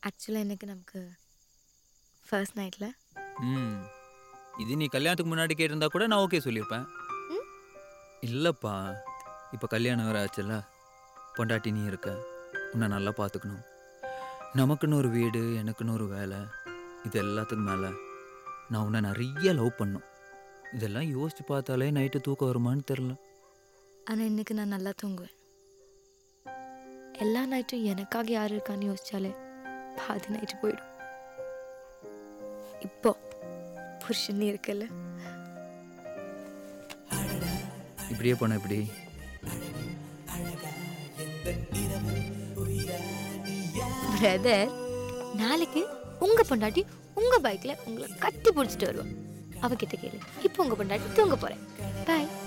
ஆக்சுவலாக எனக்கு நமக்கு ஃபர்ஸ்ட் நைட்டில் ம் இது நீ கல்யாணத்துக்கு முன்னாடி கேட்டிருந்தா கூட நான் ஓகே சொல்லியிருப்பேன் ம்? இல்லைப்பா இப்போ கல்யாணம் வேற ஆச்சுல்ல பொண்டாட்டி நீ இருக்க உன்னை நல்லா பார்த்துக்கணும் நமக்குன்னு ஒரு வீடு எனக்குன்னு ஒரு வேலை இது எல்லாத்துக்கும் மேலே நான் உன்னை நிறைய லவ் பண்ணும் இதெல்லாம் யோசிச்சு பார்த்தாலே நைட்டு தூக்கம் வருமான்னு தெரில ஆனால் இன்னைக்கு நான் நல்லா தூங்குவேன் எல்லா நைட்டும் எனக்காக யார் இருக்கான்னு யோசிச்சாலே பாதி நைட்டு போயிடும் இப்போ புருஷன் நீ இருக்கல இப்படியே போன இப்படி பிரதர் நாளைக்கு உங்க பொண்டாட்டி உங்க பைக்ல உங்களை கட்டி பிடிச்சிட்டு வருவா அவகிட்ட கேளு இப்போ உங்க பொண்டாட்டி தூங்க போறேன் பாய்